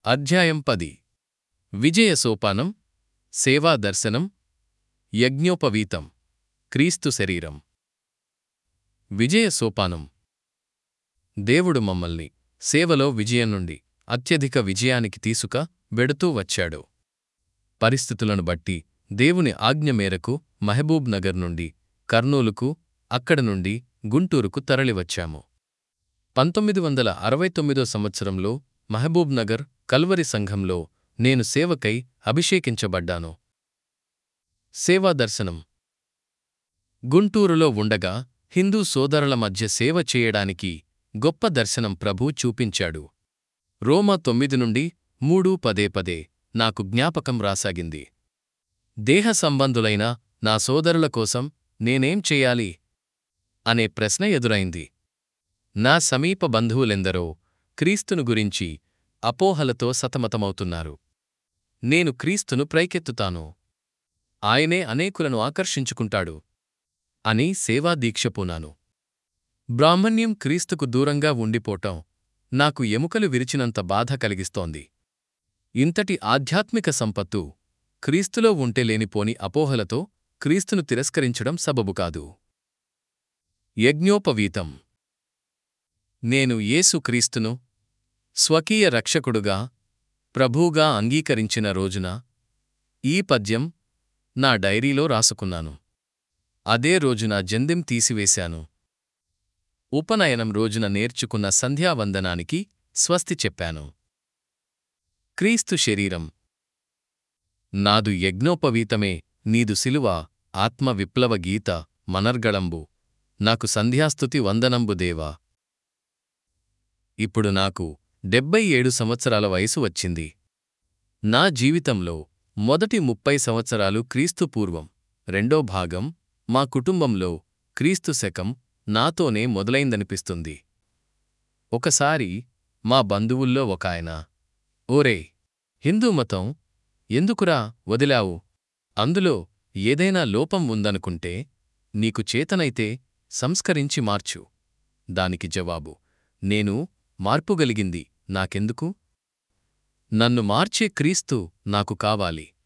అధ్యాయం పది విజయ సోపానం సేవా దర్శనం యజ్ఞోపవీతం క్రీస్తు శరీరం విజయ సోపానం దేవుడు మమ్మల్ని సేవలో విజయం నుండి అత్యధిక విజయానికి తీసుక వెడుతూ వచ్చాడు పరిస్థితులను బట్టి దేవుని ఆజ్ఞ మేరకు మహబూబ్ నగర్ నుండి కర్నూలుకు అక్కడ నుండి గుంటూరుకు తరలివచ్చాము పంతొమ్మిది వందల అరవై తొమ్మిదో సంవత్సరంలో మహబూబ్ నగర్ కల్వరి సంఘంలో నేను సేవకై అభిషేకించబడ్డాను సేవా దర్శనం గుంటూరులో ఉండగా హిందూ సోదరుల మధ్య సేవ చేయడానికి గొప్ప దర్శనం ప్రభు చూపించాడు రోమా తొమ్మిది నుండి మూడు పదే పదే నాకు జ్ఞాపకం రాసాగింది దేహ సంబంధులైన నా సోదరుల కోసం నేనేం చెయ్యాలి అనే ప్రశ్న ఎదురైంది నా సమీప బంధువులెందరో క్రీస్తును గురించి అపోహలతో సతమతమవుతున్నారు నేను క్రీస్తును ప్రైకెత్తుతాను ఆయనే అనేకులను ఆకర్షించుకుంటాడు అని సేవాదీక్ష పూనాను బ్రాహ్మణ్యం క్రీస్తుకు దూరంగా ఉండిపోవటం నాకు ఎముకలు విరిచినంత బాధ కలిగిస్తోంది ఇంతటి ఆధ్యాత్మిక సంపత్తు క్రీస్తులో ఉంటే లేనిపోని అపోహలతో క్రీస్తును తిరస్కరించడం సబబు కాదు యజ్ఞోపవీతం నేను యేసు క్రీస్తును స్వకీయ రక్షకుడుగా ప్రభువుగా అంగీకరించిన రోజున ఈ పద్యం నా డైరీలో రాసుకున్నాను అదే రోజున జందెం తీసివేశాను ఉపనయనం రోజున నేర్చుకున్న సంధ్యావందనానికి స్వస్తి చెప్పాను క్రీస్తు శరీరం నాదు యజ్ఞోపవీతమే నీదు శిలువ ఆత్మ విప్లవ గీత మనర్గళంబు నాకు సంధ్యాస్తుతి వందనంబు దేవా ఇప్పుడు నాకు డెబ్బై ఏడు సంవత్సరాల వయసు వచ్చింది నా జీవితంలో మొదటి ముప్పై సంవత్సరాలు క్రీస్తు పూర్వం రెండో భాగం మా కుటుంబంలో క్రీస్తు శకం నాతోనే మొదలైందనిపిస్తుంది ఒకసారి మా బంధువుల్లో ఒకాయన ఓరే హిందూ మతం ఎందుకురా వదిలావు అందులో ఏదైనా లోపం ఉందనుకుంటే నీకు చేతనైతే సంస్కరించి మార్చు దానికి జవాబు నేను మార్పుగలిగింది నాకెందుకు నన్ను మార్చే క్రీస్తు నాకు కావాలి